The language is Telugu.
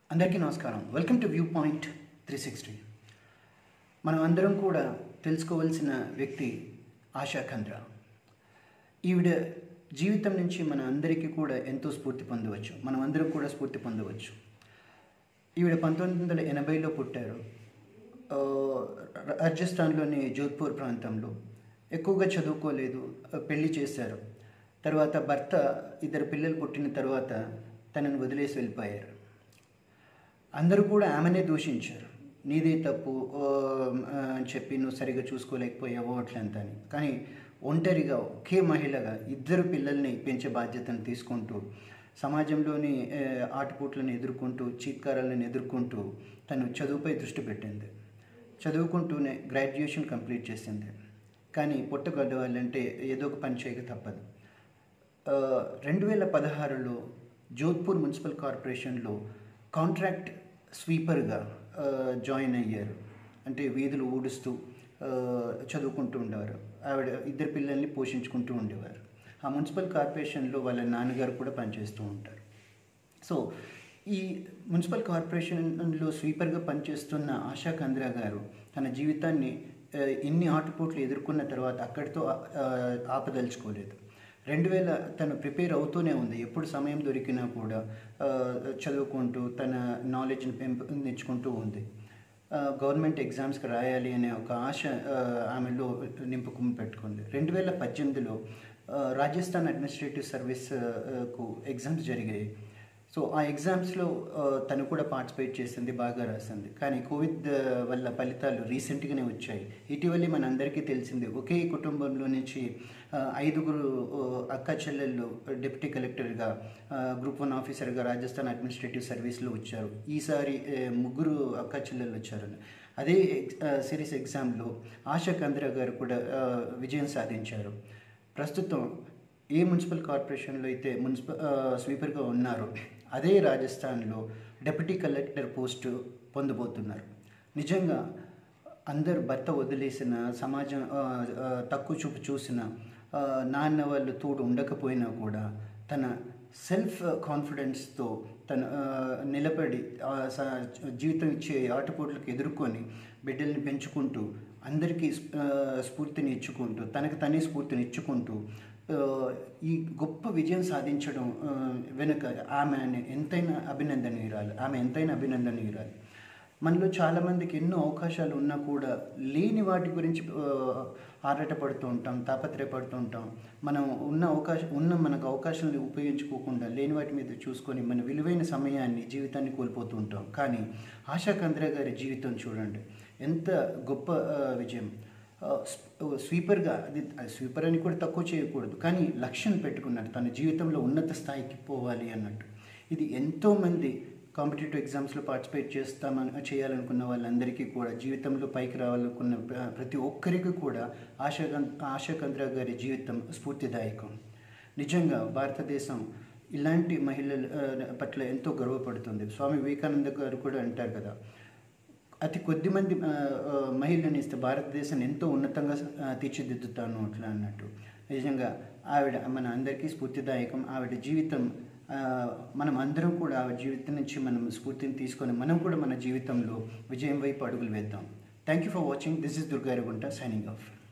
అందరికీ నమస్కారం welcome to view point three sixty మనం అందరం కూడా తెలుసుకోవాల్సిన వ్యక్తి ఆశా ఖంద్రా ఈవిడ జీవితం నుంచి మన అందరికీ కూడా ఎంతో స్ఫూర్తి పొందవచ్చు మనం అందరం కూడా స్ఫూర్తి పొందవచ్చు ఈవిడ పంతొమ్మిది వందల ఎనభైలో పుట్టారు ఆ, రాజస్థాన్లోని జోధ్పూర్ ప్రాంతంలో ఎక్కువగా చదువుకోలేదు ఆ, పెళ్లి చేశారు తర్వాత భర్త ఇద్దరు పిల్లలు పుట్టిన తర్వాత తనను వదిలేసి వెళ్ళిపోయారు అందరూ కూడా ఆమెనే దూషించారు నీదే తప్పు ఓ, ఆ, అని చెప్పి నువ్వు సరిగా చూసుకోలేకపోయావో అట్లంతా అని కానీ ఒంటరిగా ఒకే మహిళగా ఇద్దరు పిల్లల్ని పెంచే బాధ్యతను తీసుకుంటూ సమాజంలోని ఆ, ఆటపోట్లను ఎదుర్కొంటూ చీత్కారాలను ఎదుర్కొంటూ తను చదువుపై దృష్టి పెట్టింది చదువుకుంటూనే గ్రాడ్యుయేషన్ కంప్లీట్ చేసింది కానీ పుట్టగలవాలంటే ఏదో ఒక పని చేయక తప్పదు ఆ, రెండు వేల పదహారులో జోధ్పూర్ మున్సిపల్ కార్పొరేషన్లో కాంట్రాక్ట్ స్వీపర్గా ఆ, జాయిన్ అయ్యారు అంటే వీధులు ఊడుస్తూ ఆ, చదువుకుంటూ ఉండేవారు ఆవిడ ఇద్దరు పిల్లల్ని పోషించుకుంటూ ఉండేవారు ఆ మున్సిపల్ కార్పొరేషన్లో వాళ్ళ నాన్నగారు కూడా పనిచేస్తూ ఉంటారు సో ఈ మున్సిపల్ కార్పొరేషన్లో స్వీపర్గా పనిచేస్తున్న ఆశా కంద్రా గారు తన జీవితాన్ని ఆ, ఇన్ని ఆటుపోట్లు ఎదుర్కొన్న తర్వాత అక్కడితో ఆ, ఆపదలుచుకోలేదు రెండు వేల తను ప్రిపేర్ అవుతూనే ఉంది ఎప్పుడు సమయం దొరికినా కూడా ఆ, చదువుకుంటూ తన నాలెడ్జ్ని పెంపొందించుకుంటూ ఉంది ఆ, గవర్నమెంట్ ఎగ్జామ్స్కి రాయాలి అనే ఒక ఆశ ఆ, ఆమెలో నింపుకుని పెట్టుకుంది రెండు వేల పద్దెనిమిదిలో ఆ, రాజస్థాన్ అడ్మినిస్ట్రేటివ్ సర్వీస్ ఆ, కు ఎగ్జామ్స్ జరిగాయి సో ఆ ఎగ్జామ్స్లో ఆ, తను కూడా పార్టిసిపేట్ చేసింది బాగా రాసింది కానీ కోవిడ్ ఆ, వల్ల ఫలితాలు రీసెంట్గానే వచ్చాయి ఇటీవలే మన అందరికీ తెలిసింది ఒకే కుటుంబంలో నుంచి ఆ, ఐదుగురు ఆ, అక్క చెల్లెళ్ళు డిప్యూటీ కలెక్టర్గా ఆ, గ్రూప్ వన్ ఆఫీసర్గా రాజస్థాన్ అడ్మినిస్ట్రేటివ్ సర్వీస్లో వచ్చారు ఈసారి ఆ, ముగ్గురు అక్క చెల్లెళ్ళు వచ్చారు అదే ఎగ్- ఆ, సిరీస్ ఎగ్జామ్లో ఆశా కంద్రా గారు కూడా ఆ, విజయం సాధించారు ప్రస్తుతం ఏ మున్సిపల్ కార్పొరేషన్లో అయితే మున్సిపల్ స్వీపర్గా ఉన్నారో అదే రాజస్థాన్లో డిప్యూటీ కలెక్టర్ పోస్టు పొందబోతున్నారు నిజంగా అందరు భర్త వదిలేసిన సమాజం ఆ, ఆ, తక్కువ చూపు చూసిన ఆ, నాన్న వాళ్ళు తోడు ఉండకపోయినా కూడా తన సెల్ఫ్ కాన్ఫిడెన్స్తో తన ఆ, నిలబడి ఆ, స- జీవితం ఇచ్చే ఆటపోట్లకు ఎదుర్కొని బిడ్డల్ని పెంచుకుంటూ అందరికీ స్ఫ- ఆ, స్ఫూర్తిని ఇచ్చుకుంటూ తనకు తనే స్ఫూర్తిని ఇచ్చుకుంటూ ఆ, ఈ గొప్ప విజయం సాధించడం ఆ, వెనుక ఆమె ఎంతైనా అభినందనీయురాలు ఆమె ఎంతైనా అభినందనీయురాలు మనలో చాలామందికి ఎన్నో అవకాశాలు ఉన్నా కూడా లేని వాటి గురించి ఆ, ఆరాటపడుతూ ఉంటాం తాపత్రయపడుతూ ఉంటాం మనం ఉన్న అవకాశం ఉన్న మనకు అవకాశాలను ఉపయోగించుకోకుండా లేని వాటి మీద చూసుకొని మన విలువైన సమయాన్ని జీవితాన్ని కోల్పోతూ ఉంటాం కానీ ఆశా కంద్రా గారి జీవితం చూడండి ఎంత గొప్ప ఆ, విజయం ఆ, స్వ- స్వీపర్గా అది అది స్వీపర్ అని కూడా తక్కువ చేయకూడదు కానీ లక్ష్యం పెట్టుకున్నారు తన జీవితంలో ఉన్నత స్థాయికి పోవాలి అన్నట్టు ఇది ఎంతోమంది కాంపిటేటివ్ ఎగ్జామ్స్లో పార్టిసిపేట్ చేస్తామని చేయాలనుకున్న వాళ్ళందరికీ కూడా జీవితంలో పైకి రావాలనుకున్న ప్ర- ప్రతి ఒక్కరికి కూడా ఆశా ఆశా కంద్రా గారి జీవితం స్ఫూర్తిదాయకం నిజంగా భారతదేశం ఇలాంటి మహిళల ఆ, పట్ల ఎంతో గర్వపడుతుంది స్వామి వివేకానంద గారు కూడా అంటారు కదా అతి కొద్ది మంది ఆ, ఆ, మహిళలను ఇస్తే భారతదేశాన్ని ఎంతో ఉన్నతంగా ఆ, తీర్చిదిద్దుతాను అట్లా అన్నట్టు నిజంగా ఆవిడ మన అందరికీ స్ఫూర్తిదాయకం ఆవిడ జీవితం ఆ, మనం అందరం కూడా ఆవిడ జీవితం నుంచి మనం స్ఫూర్తిని తీసుకొని మనం కూడా మన జీవితంలో విజయం వైపు అడుగులు వేద్దాం thank you for watching this is దుర్గారగుంట సైనింగ్ ఆఫ్